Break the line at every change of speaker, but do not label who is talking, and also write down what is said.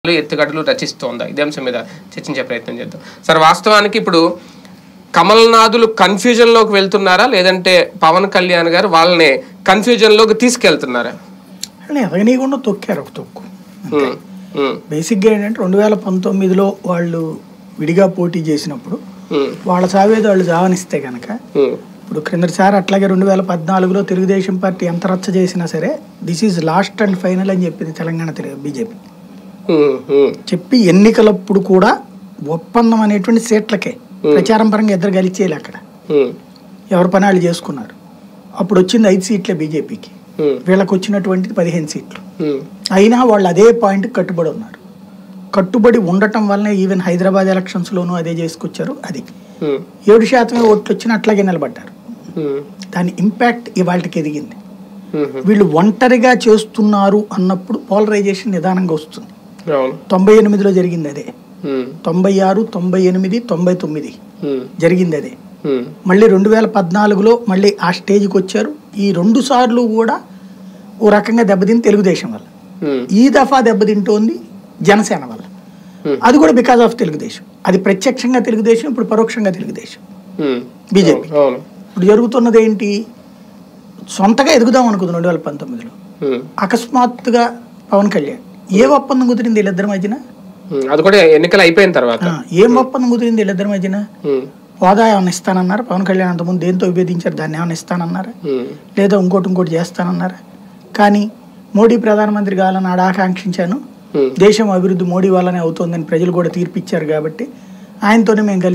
ఎత్తుగడలు రచిస్తోందా ఇదే అంశం మీద చర్చించే ప్రయత్నం చేద్దాం సార్ వాస్తవానికి ఇప్పుడు కమల్నాథులు కన్ఫ్యూజన్ లోకి వెళ్తున్నారా లేదంటే పవన్ కళ్యాణ్ గారు వాళ్ళని కన్ఫ్యూజన్ లోకి తీసుకెళ్తున్నారా
అని ఎదగనీయకుండా తొక్కారు ఒక తొక్కు
ఉమ్, ఉమ్,
బేసిక్గా ఏంటంటే రెండు వేల పంతొమ్మిదిలో వాళ్ళు విడిగా పోటీ చేసినప్పుడు
ఉమ్,
వాళ్ళ సావేది వాళ్ళు జావనిస్తే కనుక
ఉమ్,
ఇప్పుడు క్రిందటిసారి అట్లాగే రెండు వేల పద్నాలుగులో తెలుగుదేశం పార్టీ ఎంత రచ్చ చేసినా సరే this is last and final అని చెప్పింది తెలంగాణ తెలుగు బీజేపీ
ఉమ్, ఉమ్,
చెప్పి ఎన్నికలప్పుడు కూడా ఒప్పందం అనేటువంటి సీట్లకే ప్రచారం పరంగా ఇద్దరు గెలిచేయాలి అక్కడ
ఉమ్,
ఎవరి పని వాళ్ళు చేసుకున్నారు అప్పుడు వచ్చింది ఐదు సీట్లే బీజేపీకి
ఉమ్,
వీళ్ళకి వచ్చినటువంటిది పదిహేను సీట్లు
ఉమ్,
అయినా వాళ్ళు అదే పాయింట్ కట్టుబడి ఉన్నారు కట్టుబడి ఉండటం వల్లనే ఈవెన్ హైదరాబాద్ ఎలక్షన్స్లోనూ అదే చేసుకొచ్చారు అది
ఉమ్,
ఏడు శాతమే ఓట్లు వచ్చినా అట్లాగే నిలబడ్డారు
ఉమ్,
దాని ఇంపాక్ట్ ఇవాళకి ఎదిగింది
ఉమ్,
వీళ్ళు ఒంటరిగా చేస్తున్నారు అన్నప్పుడు పోలరైజేషన్ నిదానంగా వస్తుంది
అవును
తొంభై ఎనిమిదిలో జరిగింది అదే
ఉమ్,
తొంభై ఆరు తొంభై ఎనిమిది తొంభై తొమ్మిది
ఉమ్,
జరిగింది అదే
ఉమ్,
మళ్ళీ రెండు వేల పద్నాలుగులో మళ్ళీ ఆ స్టేజ్కి వచ్చారు ఈ రెండు సార్లు కూడా ఓ రకంగా దెబ్బతింది తెలుగుదేశం వల్ల
ఉమ్,
ఈ దఫా దెబ్బతింటోంది జనసేన వల్ల
Hmm.
అది కూడా బికాజ్ ఆఫ్ తెలుగుదేశం అది ప్రత్యక్షంగా తెలుగుదేశం ఇప్పుడు పరోక్షంగా తెలుగుదేశం
ఉమ్,
బీజేపీ
అవును
ఇప్పుడు జరుగుతున్నది ఏంటి సొంతగా ఎదుగుదాం అనుకుంది రెండు వేల పంతొమ్మిదిలో
ఉమ్,
అకస్మాత్తుగా పవన్ కళ్యాణ్ ఏ ఒప్పందం కుదిరింది వీళ్ళిద్దరి మధ్యన
ఉమ్, అది కూడా ఎన్నికలు అయిపోయిన తర్వాత
ఆ, ఏం ఒప్పందం కుదిరింది వీళ్ళిద్దరి మధ్యన
ఉమ్,
హోదా ఏమైనా ఇస్తానన్నారు పవన్ కళ్యాణ్ అంతకుముందు దేంతో విభేదించారు దాన్ని ఏమైనా ఇస్తానన్నారా
ఉమ్,
లేదా ఇంకోటి ఇంకోటి చేస్తానన్నారా కానీ మోడీ ప్రధానమంత్రి కావాలని ఆడ ఆకాంక్షించాను
ఉమ్.
దేశం అభివృద్ధి మోడీ వల్లనే అవుతోందని ప్రజలు కూడా తీర్పిచ్చారు కాబట్టి ఆయనతోనే మేము కలిసి